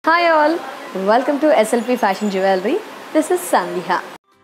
Hi all, welcome to SLP Fashion Jewelry. This is Sandhya.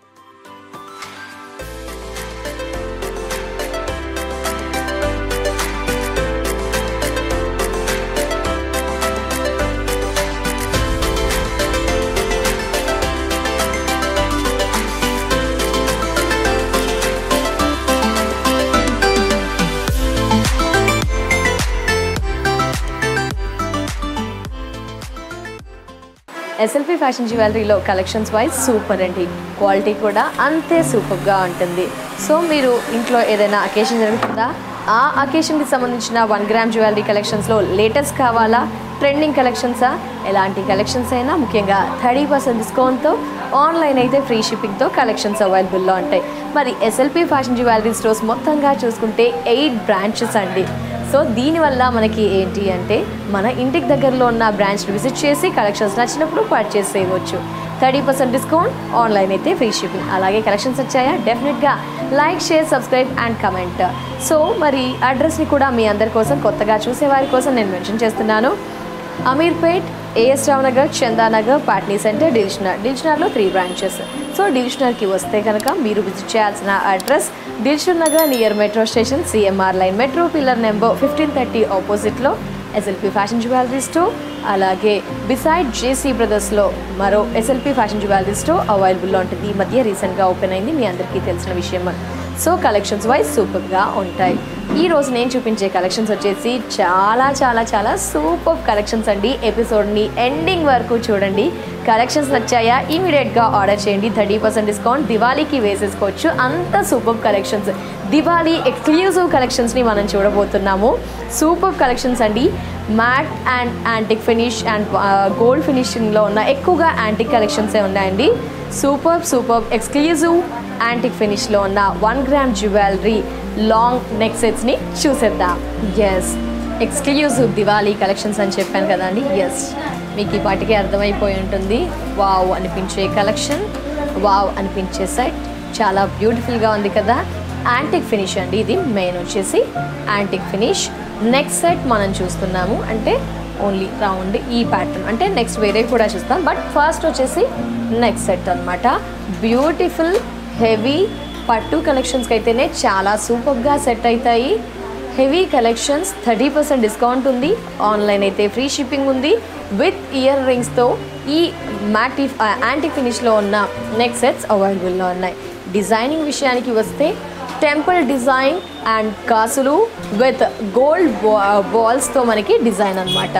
SLP fashion జ్యువెలరీలో collections wise super అండి quality కూడా అంతే సూపర్గా ఉంటుంది సో మీరు ఇంట్లో ఏదైనా అకేషన్ జరుగుతుందా ఆ అకేషన్కి సంబంధించిన వన్ గ్రామ్ జ్యువెలరీ కలెక్షన్స్లో లేటెస్ట్ కావాలా ట్రెండింగ్ కలెక్షన్సా ఎలాంటి కలెక్షన్స్ అయినా ముఖ్యంగా థర్టీ పర్సెంట్ డిస్కౌంట్తో ఆన్లైన్ అయితే ఫ్రీ షిప్పింగ్తో కలెక్షన్స్ అవైలబుల్లో ఉంటాయి మరి ఎస్ఎల్పి ఫ్యాషన్ జ్యువెలరీ స్టోర్స్ మొత్తంగా చూసుకుంటే ఎయిట్ బ్రాంచెస్ అండి సో దీనివల్ల మనకి ఏంటి అంటే మన ఇంటికి దగ్గరలో ఉన్న బ్రాంచ్ని విజిట్ చేసి కలెక్షన్స్ నచ్చినప్పుడు పర్చేస్ చేయవచ్చు థర్టీ పర్సెంట్ డిస్కౌంట్ ఆన్లైన్ అయితే ఫ్రీ షిప్పింగ్ అలాగే కలెక్షన్స్ వచ్చాయా డెఫినెట్గా like share subscribe and comment so మరి అడ్రస్ని కూడా మీ అందరి కోసం కొత్తగా చూసేవారి కోసం నేను మెన్షన్ చేస్తున్నాను అమీర్పేట్ ఏఎస్ రావు నగర్ చందానగర్ పాట్నీ సెంటర్ డివిజనర్ డివిజనర్లో త్రీ బ్రాంచెస్ సో డివిజనర్కి వస్తే కనుక మీరు విజిట్ చేయాల్సిన address Dilsukhnagar near metro station CMR line metro pillar number fifteen thirty ఆపోజిట్లో ఎస్ఎల్పి ఫ్యాషన్ జ్యువెలరీ స్టోర్ అలాగే బిసైడ్ జేసీ బ్రదర్స్లో మరో ఎస్ఎల్పి ఫ్యాషన్ జ్యువెలరీ స్టోర్ అవైలబుల్లో ఉంటుంది ఈ మధ్య రీసెంట్గా ఓపెన్ అయింది మీ అందరికీ తెలిసిన విషయం సో కలెక్షన్స్ వైజ్ సూపర్గా ఉంటాయి ఈ రోజు నేను చూపించే కలెక్షన్స్ వచ్చేసి చాలా చాలా చాలా సూపర్ కలెక్షన్స్ అండి ఎపిసోడ్ని ఎండింగ్ వరకు చూడండి కలెక్షన్స్ నచ్చాయా ఇమీడియట్గా ఆర్డర్ చేయండి థర్టీ పర్సెంట్ డిస్కౌంట్ దివాళీకి వేసేసుకోవచ్చు అంత సూపర్ కలెక్షన్స్ దివాళీ ఎక్స్క్లూజివ్ కలెక్షన్స్ని మనం చూడబోతున్నాము సూపర్ కలెక్షన్స్ అండి matte and antique finish and gold ఫినిషింగ్లో ఉన్న ఎక్కువగా యాంటిక్ కలెక్షన్సే ఉన్నాయండి సూపర్ సూపర్ ఎక్స్క్లూజివ్ యాంటిక్ ఫినిష్లో ఉన్న one gram jewellery long neck సెట్స్ని చూసేద్దాం ఎస్ ఎక్స్క్లూజివ్ దివాళీ కలెక్షన్స్ అని చెప్పాను కదండి ఎస్ మీకు ఈ పాటికి అర్థమైపోయి ఉంటుంది వావ్ అనిపించే కలెక్షన్ వావ్ అనిపించే సెట్ చాలా బ్యూటిఫుల్గా ఉంది కదా యాంటిక్ ఫినిష్ అండి ఇది మెయిన్ వచ్చేసి యాంటిక్ ఫినిష్ నెక్స్ట్ సెట్ మనం చూస్తున్నాము అంటే ఓన్లీ రౌండ్ ఈ ప్యాటర్న్ అంటే నెక్స్ట్ వేరే కూడా చూస్తాం బట్ ఫస్ట్ వచ్చేసి నెక్స్ట్ సెట్ అనమాట బ్యూటిఫుల్ హెవీ పట్టు కలెక్షన్స్కి అయితేనే చాలా సూపర్గా సెట్ అవుతాయి heavy collections thirty percent discount ఉంది ఆన్లైన్ అయితే ఫ్రీ షిప్పింగ్ ఉంది విత్ ఇయర్ రింగ్స్తో ఈ మ్యాటి యాంటిక్ ఫినిష్లో ఉన్న నెక్ సెట్స్ అవైలబుల్లో ఉన్నాయి డిజైనింగ్ విషయానికి వస్తే టెంపుల్ డిజైన్ అండ్ కాసులు విత్ గోల్డ్ బాల్స్తో మనకి డిజైన్ అనమాట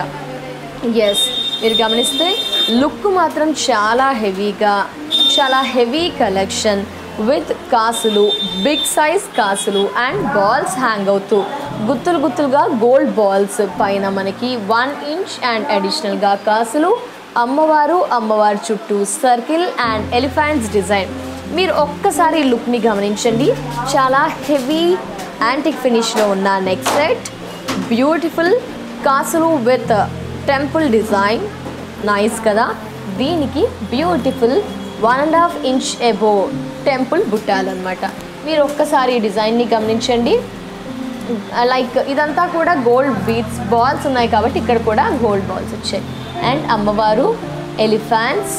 ఎస్ మీరు గమనిస్తే లుక్ మాత్రం చాలా హెవీగా చాలా హెవీ కలెక్షన్ విత్ కాసులు బిగ్ సైజ్ కాసులు అండ్ బాల్స్ హ్యాంగ్ అవుతూ గుత్తులు గుత్తులుగా గోల్డ్ బాల్స్ పైన మనకి వన్ ఇంచ్ అండ్ అడిషనల్గా కాసులు అమ్మవారు అమ్మవారి చుట్టూ సర్కిల్ అండ్ ఎలిఫెంట్స్ డిజైన్ మీరు ఒక్కసారి లుక్ని గమనించండి చాలా హెవీ యాంటిక్ ఫినిష్లో ఉన్న నెక్ సెట్ బ్యూటిఫుల్ కాసులు విత్ టెంపుల్ డిజైన్ నైస్ కదా దీనికి beautiful one and half inch ఎబో టెంపుల్ బుట్టాలన్నమాట మీరు ఒక్కసారి ఈ డిజైన్ని గమనించండి లైక్ ఇదంతా కూడా గోల్డ్ బీట్స్ బాల్స్ ఉన్నాయి కాబట్టి ఇక్కడ కూడా గోల్డ్ బాల్స్ వచ్చాయి అండ్ అమ్మవారు ఎలిఫాన్స్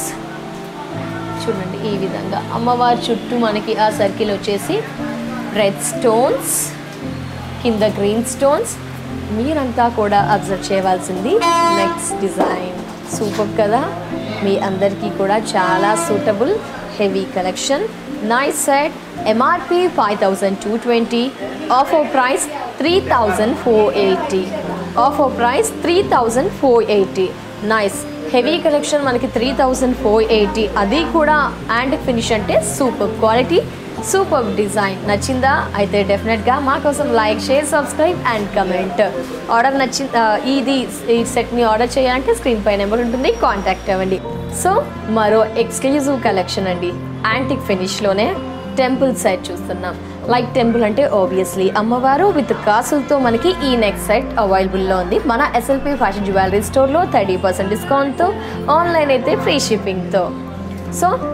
చూడండి ఈ విధంగా అమ్మవారి చుట్టూ మనకి ఆ సర్కిల్ వచ్చేసి రెడ్ స్టోన్స్ కింద గ్రీన్ స్టోన్స్ మీరంతా కూడా అబ్జర్వ్ చేయవలసింది నెక్స్ట్ డిజైన్ సూపర్ కదా మీ అందరికీ కూడా చాలా suitable heavy collection nice set MRP five thousand two twenty offer price three thousand four eighty offer price three thousand four eighty nice heavy collection మనకి three thousand four eighty అది కూడా antique finish అంటే super quality super design నచ్చిందా అయితే డెఫినెట్గా మా కోసం like share subscribe and comment order నచ్చి ఇది ఈ సెట్ని ఆర్డర్ చేయాలంటే స్క్రీన్ పై నెంబర్ ఉంటుంది కాంటాక్ట్ అవ్వండి సో మరో ఎక్స్క్లూజివ్ కలెక్షన్ అండి యాంటిక్ ఫినిష్లోనే టెంపుల్ సెట్ చూస్తున్నాం లైక్ టెంపుల్ అంటే ఆబ్వియస్లీ అమ్మవారు విత్ కాసులతో మనకి ఈ నెక్స్ట్ సెట్ అవైలబుల్లో ఉంది మన ఎస్ఎల్పి ఫ్యాషన్ జ్యువెలరీ స్టోర్లో థర్టీ పర్సెంట్ డిస్కౌంట్తో ఆన్లైన్ అయితే ఫ్రీ షిప్పింగ్తో సో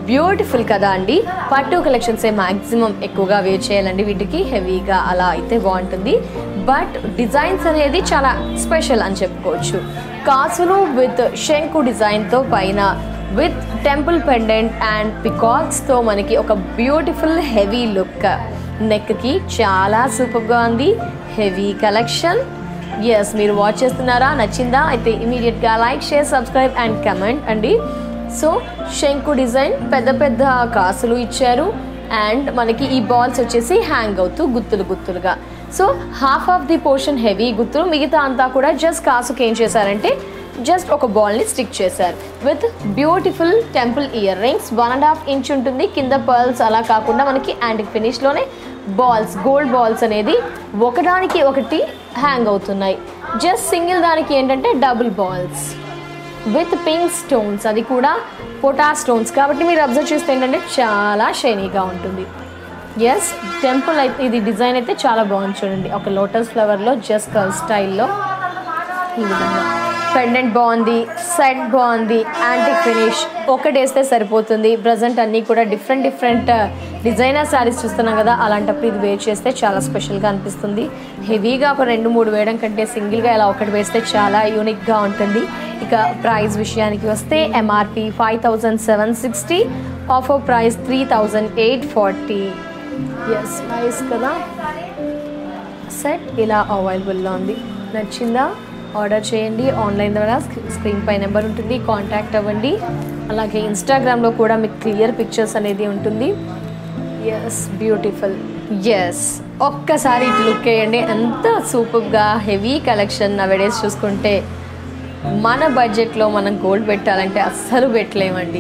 బ్యూటిఫుల్ కదా అండి పట్టు కలెక్షన్సే మ్యాక్సిమం ఎక్కువగా వేర్ చేయాలండి వీటికి హెవీగా అలా అయితే బాగుంటుంది బట్ డిజైన్స్ అనేది చాలా స్పెషల్ అని చెప్పుకోవచ్చు కాసులు విత్ శంకు డిజైన్తో పైన విత్ టెంపుల్ పెండెంట్ అండ్ పికాక్స్తో మనకి ఒక బ్యూటిఫుల్ హెవీ లుక్ నెక్కి చాలా సూపర్గా ఉంది హెవీ కలెక్షన్ ఎస్ మీరు వాచ్ చేస్తున్నారా నచ్చిందా అయితే ఇమీడియట్గా like share subscribe and comment అండి సో శంకు డిజైన్ పెద్ద పెద్ద కాసులు ఇచ్చారు అండ్ మనకి ఈ బాల్స్ వచ్చేసి హ్యాంగ్ అవుతూ గుత్తులు గుత్తులుగా so half of the portion heavy గుత్తులు మిగతా అంతా కూడా జస్ట్ కాసుకి ఏం చేశారంటే జస్ట్ ఒక బాల్ని స్టిక్ చేశారు with beautiful temple earrings one and half inch ఉంటుంది కింద పర్ల్స్ అలా కాకుండా మనకి యాంటిక్ ఫినిష్లోనే బాల్స్ గోల్డ్ బాల్స్ అనేది ఒకదానికి ఒకటి హ్యాంగ్ అవుతున్నాయి జస్ట్ సింగిల్ దానికి ఏంటంటే double balls with pink stones అది కూడా పొటా స్టోన్స్ కాబట్టి మీరు అబ్జర్వ్ చేస్తే ఏంటంటే చాలా షైనీగా ఉంటుంది ఎస్ టెంపుల్ అయితే ఇది డిజైన్ అయితే చాలా బాగుంది చూడండి ఒక లోటస్ ఫ్లవర్లో జస్ట్ కర్వ్ స్టైల్లో ఈ విధంగా పెండెంట్ బాగుంది సెట్ బాగుంది యాంటిక్ ఫినిష్ ఒకటి వేస్తే సరిపోతుంది ప్రజెంట్ అన్నీ కూడా డిఫరెంట్ డిఫరెంట్ డిజైనర్ శారీస్ చూస్తున్నాం కదా అలాంటప్పుడు ఇది వేర్ చేస్తే చాలా స్పెషల్గా అనిపిస్తుంది హెవీగా ఒక రెండు మూడు వేయడం కంటే సింగిల్గా ఇలా ఒకటి వేస్తే చాలా యూనిక్గా ఉంటుంది ఇక ప్రైస్ విషయానికి వస్తే MRP five thousand seven sixty offer price three thousand eight forty yes nice కదా సెట్ ఇలా అవైలబుల్లో ఉంది నచ్చిందా ఆర్డర్ చేయండి ఆన్లైన్ ద్వారా స్క్రీ- స్క్రీన్ పై నెంబర్ ఉంటుంది కాంటాక్ట్ అవ్వండి అలాగే ఇన్స్టాగ్రామ్లో కూడా మీకు క్లియర్ పిక్చర్స్ అనేది ఉంటుంది ఎస్ బ్యూటిఫుల్ ఎస్ ఒక్కసారి ఇటు లుక్ వేయండి ఎంత సూపర్గా హెవీ కలెక్షన్ నవడేస్ చూసుకుంటే మన బడ్జెట్లో మనం గోల్డ్ పెట్టాలంటే అస్సలు పెట్టలేమండి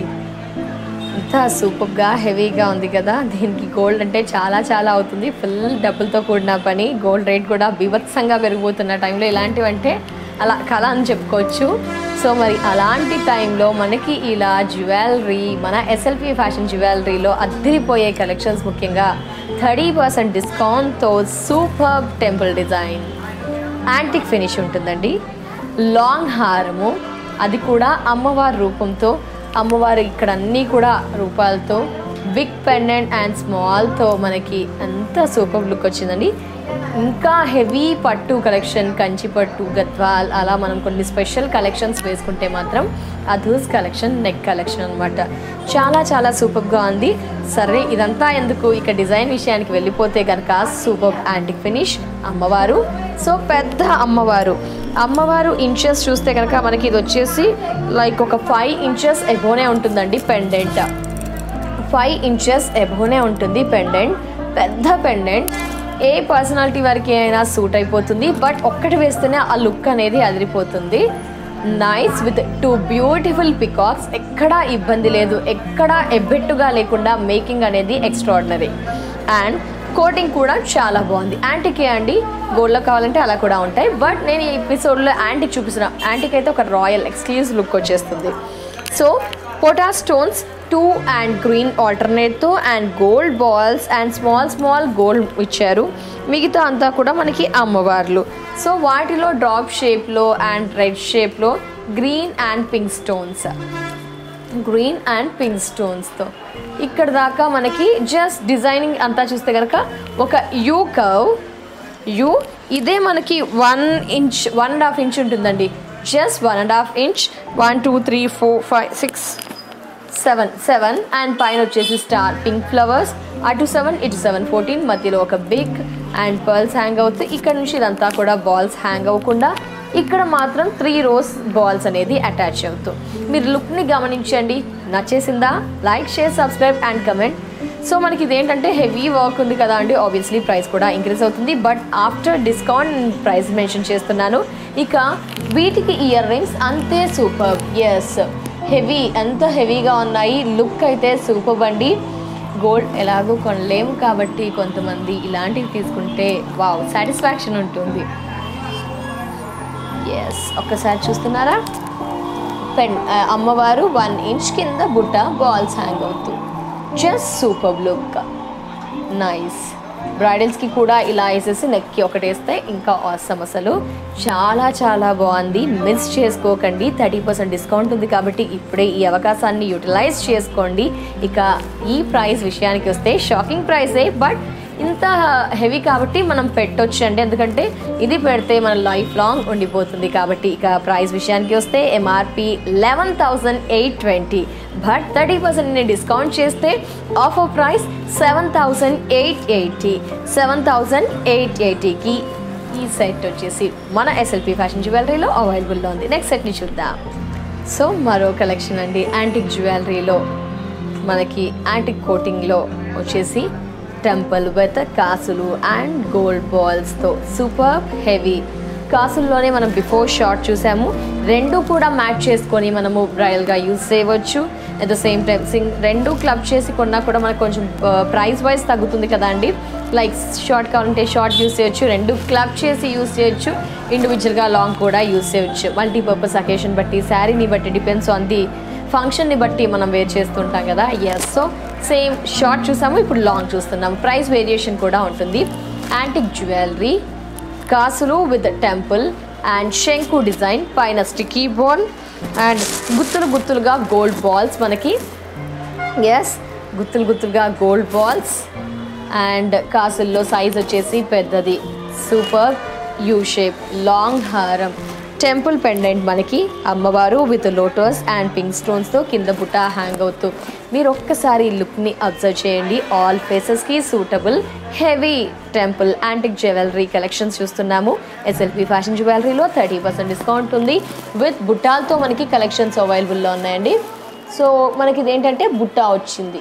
అంతా సూపర్గా హెవీగా ఉంది కదా దీనికి గోల్డ్ అంటే చాలా చాలా అవుతుంది ఫుల్ డబ్బులతో కూడిన పని గోల్డ్ రేట్ కూడా బీభత్సంగా పెరిగిపోతున్న టైంలో ఇలాంటివంటే అలా కళ అని చెప్పుకోవచ్చు సో మరి అలాంటి టైంలో మనకి ఇలా జ్యువెలరీ మన ఎస్ఎల్పి ఫ్యాషన్ జ్యువెలరీలో అద్దరిపోయే కలెక్షన్స్ ముఖ్యంగా థర్టీ పర్సెంట్ డిస్కౌంట్తో super temple design antique finish ఉంటుందండి లాంగ్ హారము అది కూడా అమ్మవారి రూపంతో అమ్మవారు ఇక్కడ అన్నీ కూడా రూపాలతో బిగ్ పెండెంట్ అండ్ స్మాల్తో మనకి ఎంత సూపర్ లుక్ వచ్చిందండి ఇంకా హెవీ పట్టు కలెక్షన్ కంచి పట్టు గద్వాల్ అలా మనం కొన్ని స్పెషల్ కలెక్షన్స్ వేసుకుంటే మాత్రం అధూస్ కలెక్షన్ నెక్ కలెక్షన్ అనమాట చాలా చాలా సూపర్గా ఉంది సరే ఇదంతా ఎందుకు ఇక డిజైన్ విషయానికి వెళ్ళిపోతే కనుక సూపర్ యాంటిక్ ఫినిష్ అమ్మవారు సో పెద్ద అమ్మవారు అమ్మవారు ఇంచెస్ చూస్తే కనుక మనకి ఇది వచ్చేసి లైక్ ఒక ఫైవ్ ఇంచెస్ ఎబోనే ఉంటుందండి పెండెంట్ ఫైవ్ ఇంచెస్ ఎబోనే ఉంటుంది పెండెంట్ పెద్ద పెండెంట్ ఏ పర్సనాలిటీ వారికి అయినా సూట్ అయిపోతుంది బట్ ఒక్కటి వేస్తేనే ఆ లుక్ అనేది అదిరిపోతుంది nice with two beautiful peacocks ఎక్కడా ఇబ్బంది లేదు ఎక్కడా ఎబ్బెట్టుగా లేకుండా మేకింగ్ అనేది ఎక్స్ట్రాడినరీ అండ్ కోటింగ్ కూడా చాలా బాగుంది యాంటికే అండి గోల్డ్లో కావాలంటే అలా కూడా ఉంటాయి బట్ నేను ఈ ఎపిసోడ్లో యాంటిక్ చూపిస్తున్నా యాంటిక్ అయితే ఒక రాయల్ ఎక్స్క్లూజివ్ లుక్ వచ్చేస్తుంది సో పొటా స్టోన్స్ టూ అండ్ గ్రీన్ ఆల్టర్నేట్తో and gold balls and small small gold ఇచ్చారు మిగతా అంతా కూడా మనకి అమ్మవార్లు సో వాటిలో డ్రాప్ షేప్లో అండ్ రెడ్ షేప్లో green and pink stones green and pink స్టోన్స్తో ఇక్కడ దాకా మనకి జస్ట్ డిజైనింగ్ అంతా చూస్తే కనుక ఒక యూ కర్వ్ యూ ఇదే మనకి one inch one and half inch ఉంటుందండి just one and half inch one two three four five six seven seven and పైన వచ్చేసి స్టార్ పింక్ ఫ్లవర్స్ అటు సెవెన్ ఇటు సెవెన్ ఫోర్టీన్ మధ్యలో ఒక బిగ్ అండ్ పర్ల్స్ హ్యాంగ్ అవుతాయి ఇక్కడ నుంచి ఇదంతా కూడా బాల్స్ హ్యాంగ్ అవ్వకుండా ఇక్కడ మాత్రం త్రీ రోస్ బాల్స్ అనేది అటాచ్ అవుతాయి మీరు లుక్ని గమనించండి నచ్చేసిందా like share subscribe and comment so మనకి ఇదేంటంటే హెవీ వర్క్ ఉంది కదా అండి ఆబ్వియస్లీ ప్రైస్ కూడా ఇంక్రీజ్ అవుతుంది but after discount price mention చేస్తున్నాను ఇక వీటికి ఇయర్ రింగ్స్ అంతే సూపర్ ఎస్ హెవీ ఎంత హెవీగా ఉన్నాయి లుక్ అయితే సూపర్ అండి గోల్డ్ ఎలాగో కొనలేము కాబట్టి కొంతమంది ఇలాంటివి తీసుకుంటే వావ్ సాటిస్ఫాక్షన్ ఉంటుంది ఎస్ ఒక్కసారి చూస్తున్నారా పెన్ ఆ, అమ్మవారు వన్ ఇంచ్ కింద బుట్ట బాల్స్ హ్యాంగ్ అవుతూ జస్ట్ సూపర్ లుక్ నైస్ బ్రైడల్స్కి కూడా ఇలా వేసేసి నెక్కి ఒకటి వేస్తే ఇంకా అవసరం అసలు చాలా చాలా బాగుంది మిస్ చేసుకోకండి థర్టీ పర్సెంట్ డిస్కౌంట్ ఉంది కాబట్టి ఇప్పుడే ఈ అవకాశాన్ని యూటిలైజ్ చేసుకోండి ఇక ఈ ప్రైస్ విషయానికి వస్తే షాకింగ్ ప్రైసే బట్ ఇంత హెవీ కాబట్టి మనం పెట్టొచ్చు అండి ఎందుకంటే ఇది పెడితే మన లైఫ్ లాంగ్ ఉండిపోతుంది కాబట్టి ఇక ప్రైస్ విషయానికి వస్తే MRP eleven thousand eight twenty but thirty percent నేను డిస్కౌంట్ చేస్తే offer price seven thousand eight eighty seven thousand eight ఎయిటీకి ఈ సెట్ వచ్చేసి మన ఎస్ఎల్పి ఫ్యాషన్ జ్యువెలరీలో అవైలబుల్లో ఉంది నెక్స్ట్ సెట్ని చూద్దాం సో మరో కలెక్షన్ అండి యాంటిక్ జ్యువెలరీలో మనకి యాంటిక్ కోటింగ్లో వచ్చేసి టెంపుల్ విత్ కాసులు అండ్ గోల్డ్ బాల్స్తో సూపర్ హెవీ కాసుల్లోనే మనం బిఫోర్ షార్ట్ చూసాము రెండు కూడా మ్యాచ్ చేసుకొని మనము బ్రైల్గా యూజ్ చేయవచ్చు అట్ ద సేమ్ టైం సింగ్ రెండు క్లబ్ చేసి కొన్నా కూడా మనకు కొంచెం ప్రైస్ వైజ్ తగ్గుతుంది కదా అండి లైక్ షార్ట్ కావాలంటే షార్ట్ యూస్ చేయొచ్చు రెండు క్లబ్ చేసి యూస్ చేయొచ్చు ఇండివిజువల్గా లాంగ్ కూడా యూస్ చేయొచ్చు మల్టీపర్పస్ అకేషన్ బట్టి శారీని బట్టి డిపెండ్స్ ఆన్ ది ఫంక్షన్ని బట్టి మనం వేర్ చేస్తుంటాం కదా ఎస్ సో సేమ్ షార్ట్ చూసాము ఇప్పుడు లాంగ్ చూస్తున్నాం ప్రైస్ వేరియేషన్ కూడా ఉంటుంది యాంటిక్ జ్యువెలరీ కాసులు విత్ టెంపుల్ అండ్ శంకు డిజైన్ పైన స్టికీ బాల్ అండ్ గుత్తులు గుత్తులుగా గోల్డ్ బాల్స్ మనకి ఎస్ గుత్తులు గుత్తులుగా గోల్డ్ బాల్స్ అండ్ కాసుల్లో సైజ్ వచ్చేసి పెద్దది సూపర్ యూ షేప్ లాంగ్ హారం టెంపుల్ పెండెంట్ మనకి అమ్మవారు విత్ లోటస్ అండ్ పింక్ స్టోన్స్తో కింద బుట్ట హ్యాంగ్ అవుతూ మీరు ఒక్కసారి లుక్ని అబ్జర్వ్ చేయండి ఆల్ ఫేసెస్కి suitable heavy temple antique jewellery collections చూస్తున్నాము ఎస్ఎల్పి ఫ్యాషన్ జ్యువెలరీలో థర్టీ పర్సెంట్ డిస్కౌంట్ ఉంది విత్ బుట్టాలతో మనకి కలెక్షన్స్ అవైలబుల్లో ఉన్నాయండి సో మనకి ఇదేంటంటే బుట్ట వచ్చింది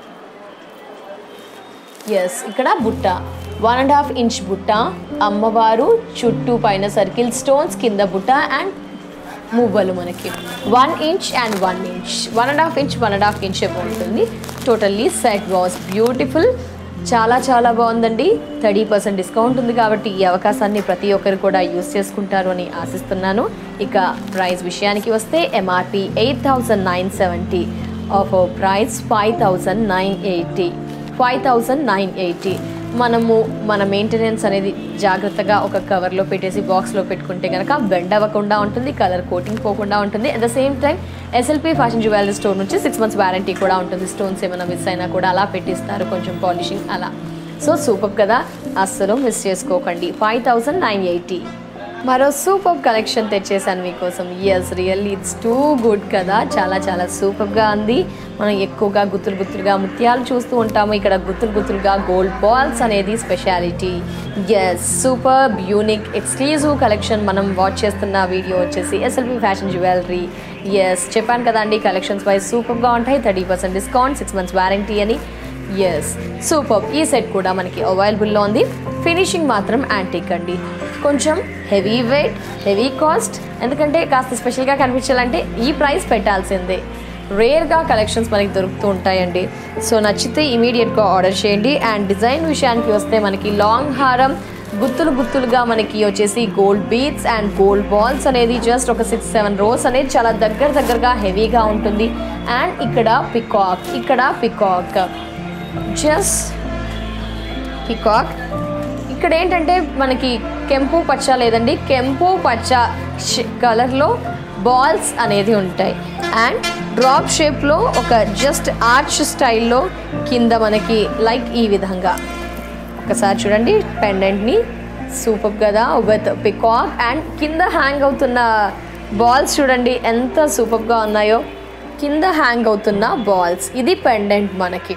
ఎస్ ఇక్కడ బుట్ట వన్ అండ్ హాఫ్ ఇంచ్ బుట్ట అమ్మవారు చుట్టూ పైన సర్కిల్ స్టోన్స్ కింద బుట్ట అండ్ మువ్వలు మనకి one inch and one inch one and half inch one and half inch ఉంటుంది టోటల్లీ సెట్ వాస్ బ్యూటిఫుల్ చాలా చాలా బాగుందండి థర్టీ పర్సెంట్ డిస్కౌంట్ ఉంది కాబట్టి ఈ అవకాశాన్ని ప్రతి ఒక్కరు కూడా యూస్ చేసుకుంటారు అని ఆశిస్తున్నాను ఇక ప్రైస్ విషయానికి వస్తే MRP eight thousand nine seventy offer price five thousand nine eighty five thousand nine eighty మనము మన మెయింటెనెన్స్ అనేది జాగ్రత్తగా ఒక కవర్లో పెట్టేసి బాక్స్లో పెట్టుకుంటే కనుక బెండ్ అవ్వకుండా ఉంటుంది కలర్ కోటింగ్ పోకుండా ఉంటుంది at the same time SLP fashion jewellery store నుంచి సిక్స్ మంత్స్ వారంటీ కూడా ఉంటుంది స్టోన్స్ ఏమైనా మిస్ అయినా కూడా అలా పెట్టిస్తారు కొంచెం పాలిషింగ్ అలా సో సూపర్ కదా అస్సలు మిస్ చేసుకోకండి ఫైవ్ థౌజండ్ నైన్ ఎయిటీ మరో సూపర్ కలెక్షన్ తెచ్చేసాను మీకోసం yes really it's too good కదా చాలా చాలా సూపర్గా ఉంది మనం ఎక్కువగా గుత్తులు గుత్తులుగా ముత్యాలు చూస్తూ ఉంటాము ఇక్కడ గుత్తులు గుత్తులుగా గోల్డ్ బాల్స్ అనేది speciality yes super unique exclusive collection మనం వాచ్ చేస్తున్న వీడియో వచ్చేసి ఎస్ఎల్పి ఫ్యాషన్ జ్యువెలరీ ఎస్ చెప్పాను కదండి కలెక్షన్స్ వైజ్ సూపర్గా ఉంటాయి thirty percent discount six months warranty అని ఎస్ సూపర్ ఈ సెట్ కూడా మనకి అవైలబుల్లో ఉంది ఫినిషింగ్ మాత్రం యాంటిక్ అండి కొంచెం హెవీ వెయిట్ హెవీ కాస్ట్ ఎందుకంటే కాస్త స్పెషల్గా కనిపించాలంటే ఈ ప్రైస్ పెట్టాల్సిందే రేర్గా కలెక్షన్స్ మనకి దొరుకుతూ ఉంటాయండి సో నచ్చితే ఇమీడియట్గా ఆర్డర్ చేయండి అండ్ డిజైన్ విషయానికి వస్తే మనకి లాంగ్ హారం గుత్తులు గుత్తులుగా మనకి వచ్చేసి gold beads and gold balls అనేది జస్ట్ ఒక సిక్స్ సెవెన్ రోస్ అనేది చాలా దగ్గర దగ్గరగా హెవీగా ఉంటుంది అండ్ ఇక్కడ పికాక్ ఇక్కడ పికాక్ జస్ట్ పికాక్ ఇక్కడ ఏంటంటే మనకి కెంపు పచ్చ లేదండి కెంపు పచ్చ కలర్లో బాల్స్ అనేది ఉంటాయి అండ్ డ్రాప్ షేప్లో ఒక జస్ట్ ఆర్చ్ స్టైల్లో కింద మనకి లైక్ ఈ విధంగా ఒకసారి చూడండి పెండెంట్ని సూపర్ కదా విత్ పికాక్ అండ్ కింద హ్యాంగ్ అవుతున్న బాల్స్ చూడండి ఎంత సూపర్గా ఉన్నాయో కింద హ్యాంగ్ అవుతున్న బాల్స్ ఇది పెండెంట్ మనకి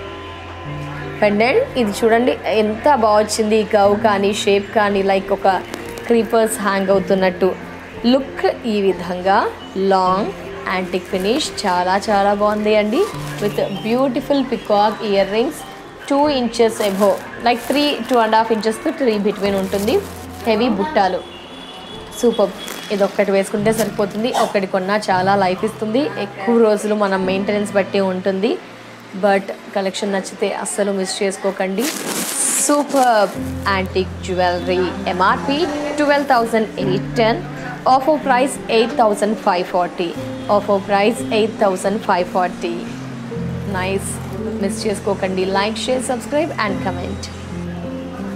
పెండెంట్ ఇది చూడండి ఎంత బాగా వచ్చింది ఈ కవ్ కానీ షేప్ కానీ లైక్ ఒక క్రీపర్స్ హ్యాంగ్ అవుతున్నట్టు లుక్ ఈ విధంగా లాంగ్ యాంటిక్ ఫినిష్ చాలా చాలా బాగుంది అండి with beautiful peacock earrings two inches above like three two and half inches three between ఉంటుంది హెవీ బుట్టాలు సూపర్ ఇది ఒక్కటి వేసుకుంటే సరిపోతుంది ఒక్కటి కొన్నా చాలా లైఫ్ ఇస్తుంది ఎక్కువ రోజులు మనం మెయింటెనెన్స్ బట్టి ఉంటుంది బట్ కలెక్షన్ నచ్చితే అస్సలు మిస్ చేసుకోకండి super antique jewellery MRP twelve thousand eight ten offer price eight thousand five forty offer price eight thousand five forty nice miss చేసుకోకండి like share subscribe and comment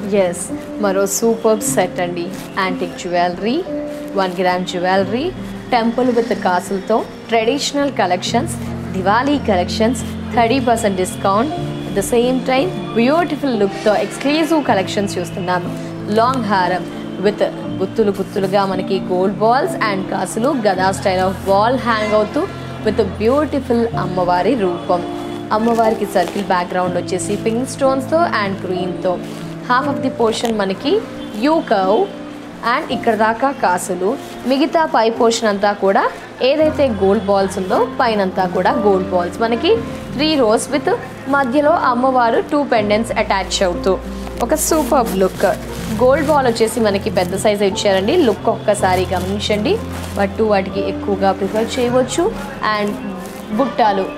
yes మరో super set అండి antique jewellery one gram jewellery temple with కాసులతో traditional collections Diwali collections thirty percent discount the same time beautiful లుక్తో exclusive collections చూస్తున్నాము long హారం with గుత్తులు గుత్తులుగా మనకి గోల్డ్ బాల్స్ అండ్ కాసులు గదా స్టైల్ ఆఫ్ బాల్ హ్యాంగ్ అవుతూ విత్ బ్యూటిఫుల్ అమ్మవారి రూపం అమ్మవారికి సర్కిల్ బ్యాక్గ్రౌండ్ వచ్చేసి పింక్ స్టోన్స్తో అండ్ గ్రీన్తో హాఫ్ ఆఫ్ ది పోర్షన్ మనకి యూ కవ్ అండ్ ఇక్కడ దాకా కాసులు మిగతా పై పోర్షన్ అంతా కూడా ఏదైతే గోల్డ్ బాల్స్ ఉందో పైనంతా కూడా గోల్డ్ బాల్స్ మనకి త్రీ రోస్ విత్ మధ్యలో అమ్మవారు టూ పెండెంట్స్ అటాచ్ అవుతూ ఒక సూపర్ లుక్ గోల్డ్ బాల్ వచ్చేసి మనకి పెద్ద సైజ్ ఇచ్చారండి లుక్ ఒక్కసారి గమనించండి బట్ వాటికి ఎక్కువగా ప్రిఫర్ చేయవచ్చు అండ్ బుట్టాలు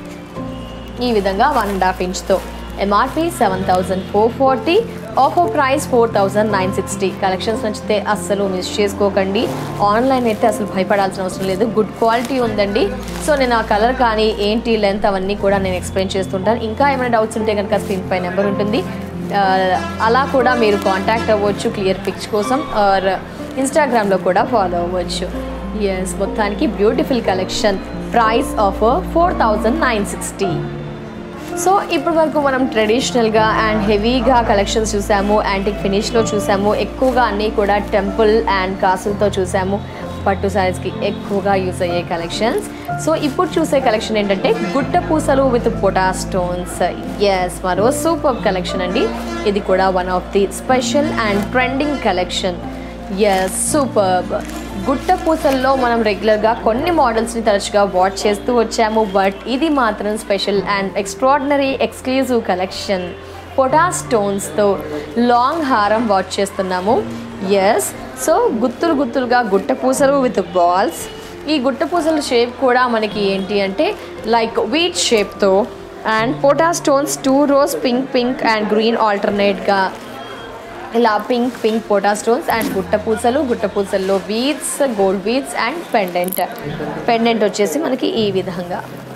ఈ విధంగా వన్ అండ్ హాఫ్ ఇంచ్తో MRP seven thousand four forty offer price four thousand nine sixty collections నచ్చితే అస్సలు మిస్ చేసుకోకండి ఆన్లైన్ అయితే అసలు భయపడాల్సిన అవసరం లేదు గుడ్ క్వాలిటీ ఉందండి సో నేను ఆ కలర్ కానీ ఏంటి లెంత్ అవన్నీ కూడా నేను ఎక్స్ప్లెయిన్ చేస్తుంటాను ఇంకా ఏమైనా డౌట్స్ ఉంటే కనుక స్క్రీన్ పై నెంబర్ ఉంటుంది ఆ, అలా కూడా మీరు కాంటాక్ట్ అవ్వచ్చు క్లియర్ పిక్స్ కోసం ఆర్ ఇన్స్టాగ్రామ్లో కూడా ఫాలో అవ్వచ్చు ఎస్ మొత్తానికి beautiful collection price of four thousand nine sixty so ఇప్పటి వరకు మనం ట్రెడిషనల్గా అండ్ హెవీగా కలెక్షన్స్ చూసాము యాంటిక్ ఫినిష్లో చూసాము ఎక్కువగా అన్నీ కూడా టెంపుల్ అండ్ కాసులతో చూసాము పట్టు సారీస్కి ఎక్కువగా యూస్ అయ్యే కలెక్షన్స్ సో ఇప్పుడు చూసే కలెక్షన్ ఏంటంటే గుట్ట పూసలు విత్ పొటా స్టోన్స్ ఎస్ మరో సూపర్ కలెక్షన్ అండి ఇది కూడా one of the special and trending collection yes super గుట్ట పూసల్లో మనం రెగ్యులర్గా కొన్ని మోడల్స్ని తరచుగా వాచ్ చేస్తూ వచ్చాము బట్ ఇది మాత్రం special and extraordinary exclusive collection పొటా స్టోన్స్తో లాంగ్ హారం వాచ్ చేస్తున్నాము ఎస్ సో గుత్తులు గుత్తులుగా గుట్ట పూసలు విత్ బాల్స్ ఈ గుట్ట పూసల షేప్ కూడా మనకి ఏంటి అంటే లైక్ వీట్ షేప్తో అండ్ పొటా stones two rows pink pink and green ఆల్టర్నేట్గా ఇలా పింక్ పింక్ పోటా స్టోన్స్ అండ్ గుట్ట పూసలు గుట్ట పూసల్లో beads gold beads and pendant pendant వచ్చేసి మనకి ఈ విధంగా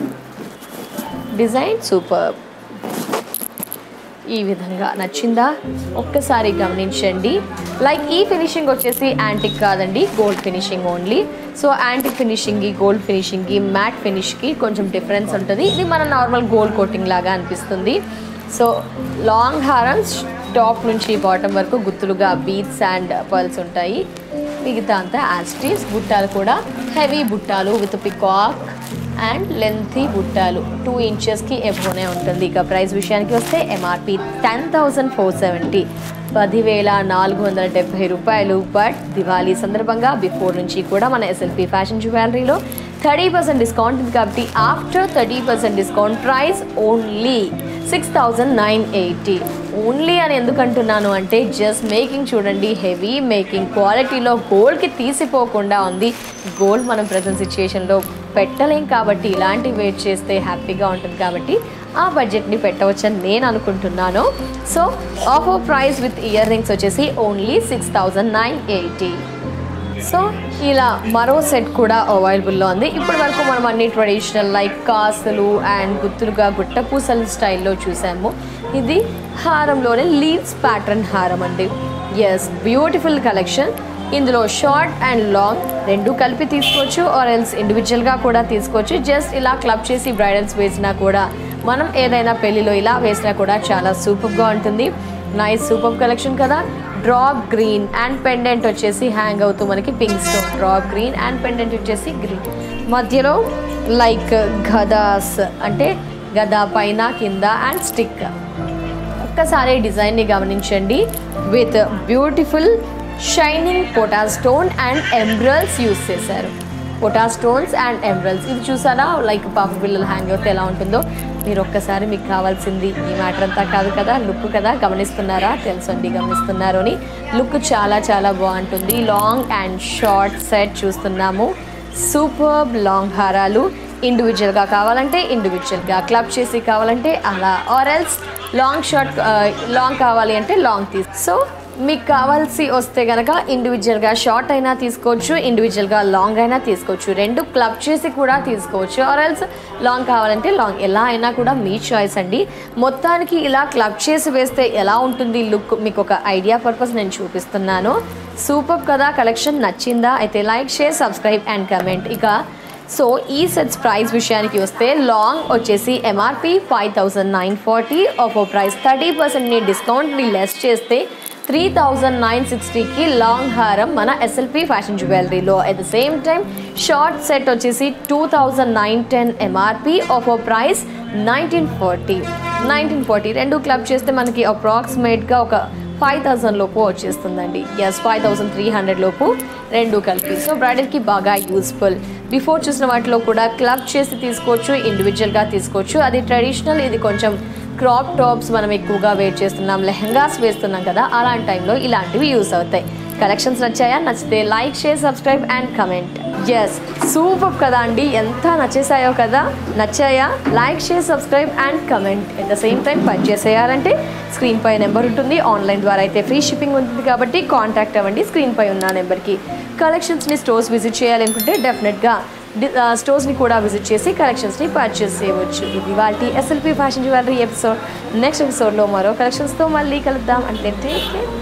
డిజైన్ సూపర్ ఈ విధంగా నచ్చిందా ఒక్కసారి గమనించండి లైక్ ఈ ఫినిషింగ్ వచ్చేసి యాంటిక్ కాదండి gold finishing only so antique ఫినిషింగ్కి గోల్డ్ ఫినిషింగ్కి మ్యాట్ ఫినిష్కి కొంచెం డిఫరెన్స్ ఉంటుంది ఇది మన నార్మల్ గోల్డ్ కోటింగ్ లాగా అనిపిస్తుంది సో లాంగ్ హారమ్స్ టాప్ నుంచి బాటమ్ వరకు గుత్తులుగా బీట్స్ అండ్ పర్ల్స్ ఉంటాయి మిగతా అంతా యాస్టీస్ బుట్టాలు కూడా హెవీ బుట్టాలు విత్ పికాక్ అండ్ లెంతీ బుట్టాలు టూ ఇంచెస్కి ఎబోనే ఉంటుంది ఇక ప్రైస్ విషయానికి వస్తే MRP ten thousand four seventy పదివేల నాలుగు వందల డెబ్బై రూపాయలు బట్ దివాళీ సందర్భంగా బిఫోర్ నుంచి కూడా మన ఎస్ఎల్పి ఫ్యాషన్ జ్యువెలరీలో థర్టీ పర్సెంట్ డిస్కౌంట్ ఉంది కాబట్టి after thirty percent discount price only six thousand nine eighty only అని ఎందుకు అంటున్నాను అంటే జస్ట్ మేకింగ్ చూడండి హెవీ మేకింగ్ క్వాలిటీలో గోల్డ్కి తీసిపోకుండా ఉంది గోల్డ్ మనం ప్రజెంట్ సిచ్యుయేషన్లో పెట్టలేం కాబట్టి ఇలాంటి వెయిట్ చేస్తే హ్యాపీగా ఉంటుంది కాబట్టి ఆ బడ్జెట్ని పెట్టవచ్చని నేను అనుకుంటున్నాను so offer price with earrings వచ్చేసి only six thousand nine eighty so ఇలా మరో సెట్ కూడా అవైలబుల్లో ఉంది ఇప్పటి వరకు మనం అన్ని ట్రెడిషనల్ లైక్ కాసులు అండ్ గుత్తులుగా గుట్ట పూసల స్టైల్లో చూసాము ఇది హారంలోనే లీవ్స్ ప్యాటర్న్ హారం అండి ఎస్ బ్యూటిఫుల్ కలెక్షన్ ఇందులో షార్ట్ అండ్ లాంగ్ రెండు కలిపి తీసుకోవచ్చు ఆర్ ఎల్స్ ఇండివిజువల్గా కూడా తీసుకోవచ్చు జస్ట్ ఇలా క్లబ్ చేసి బ్రైడల్స్ వేసినా కూడా మనం ఏదైనా పెళ్లిలో ఇలా వేసినా కూడా చాలా సూపర్గా ఉంటుంది నైస్ సూపర్ కలెక్షన్ కదా డ్రాప్ గ్రీన్ అండ్ పెండెంట్ వచ్చేసి హ్యాంగ్ అవుతూ మనకి pink stone drop green and pendant వచ్చేసి గ్రీన్ మధ్యలో లైక్ గదాస్ అంటే గదా పైన కింద అండ్ స్టిక్ ఒక్కసారి డిజైన్ని గమనించండి విత్ బ్యూటిఫుల్ షైనింగ్ పొటా స్టోన్ అండ్ ఎంబ్రల్స్ యూస్ చేశారు పొటా స్టోన్స్ అండ్ ఎంబ్రల్స్ ఇది చూసారా లైక్ పాప పిల్లలు హ్యాంగ్ అవుతే ఎలా ఉంటుందో మీరు ఒక్కసారి మీకు కావాల్సింది ఈ మ్యాటర్ అంతా కాదు కదా లుక్ కదా గమనిస్తున్నారా తెలుసండి గమనిస్తున్నారు అని లుక్ చాలా చాలా బాగుంటుంది లాంగ్ అండ్ షార్ట్ సెట్ చూస్తున్నాము సూపర్ లాంగ్ హారాలు ఇండివిజువల్గా కావాలంటే ఇండివిజువల్గా క్లబ్ చేసి కావాలంటే అలా or else long short long కావాలి అంటే లాంగ్ తీసు సో మీకు కావాల్సి వస్తే కనుక ఇండివిజువల్గా షార్ట్ అయినా తీసుకోవచ్చు ఇండివిజువల్గా లాంగ్ అయినా తీసుకోవచ్చు రెండు క్లబ్ చేసి కూడా తీసుకోవచ్చు ఆర్ ఎల్స్ లాంగ్ కావాలంటే లాంగ్ ఎలా అయినా కూడా మీ చాయిస్ అండి మొత్తానికి ఇలా క్లబ్ చేసి వేస్తే ఎలా ఉంటుంది లుక్ మీకు ఒక ఐడియా పర్పస్ నేను చూపిస్తున్నాను సూపర్ కదా కలెక్షన్ నచ్చిందా అయితే like share subscribe and comment ఇక సో ఈ సెట్స్ ప్రైస్ విషయానికి వస్తే లాంగ్ వచ్చేసి MRP five thousand nine forty offer price thirty పర్సెంట్ని డిస్కౌంట్ని లెస్ చేస్తే త్రీ థౌజండ్ నైన్ సిక్స్టీకి లాంగ్ హారం మన ఎస్ఎల్పి ఫ్యాషన్ జ్యువెలరీలో at the same time short set వచ్చేసి two thousand nine ten MRP offer price nineteen forty nineteen forty రెండు club చేస్తే మనకి అప్రాక్సిమేట్గా ఒక ఫైవ్ థౌసండ్ లోపు వచ్చేస్తుందండి yes five thousand three hundred లోపు రెండు కలిపి సో బ్రైడల్కి బాగా యూస్ఫుల్ బిఫోర్ చూసిన వాటిలో కూడా క్లబ్ చేసి తీసుకోవచ్చు ఇండివిజువల్గా తీసుకోవచ్చు అది ట్రెడిషనల్ ఇది కొంచెం క్రాప్ టాప్స్ మనం ఎక్కువగా వేర్ చేస్తున్నాం లెహంగాస్ వేస్తున్నాం కదా అలాంటి టైంలో ఇలాంటివి యూస్ అవుతాయి కలెక్షన్స్ నచ్చాయా నచ్చితే like share subscribe and comment yes super కదా అండి ఎంత నచ్చేసాయో కదా నచ్చాయా like share subscribe and comment at the same time purchase చేయాలంటే స్క్రీన్ పై నెంబర్ ఉంటుంది ఆన్లైన్ ద్వారా అయితే ఫ్రీ షిప్పింగ్ ఉంటుంది కాబట్టి కాంటాక్ట్ అవ్వండి స్క్రీన్ పై ఉన్న నెంబర్కి కలెక్షన్స్ని స్టోర్స్ విజిట్ చేయాలనుకుంటే డెఫినెట్గా డి- ఆ, స్టోర్స్ని కూడా విజిట్ చేసి కలెక్షన్స్ని పర్చేస్ చేయవచ్చు ఇది వాటి SLP fashion jewellery episode next ఎపిసోడ్లో మరో కలెక్షన్స్తో మళ్ళీ కలుద్దాం అంటే టేక్ కేర్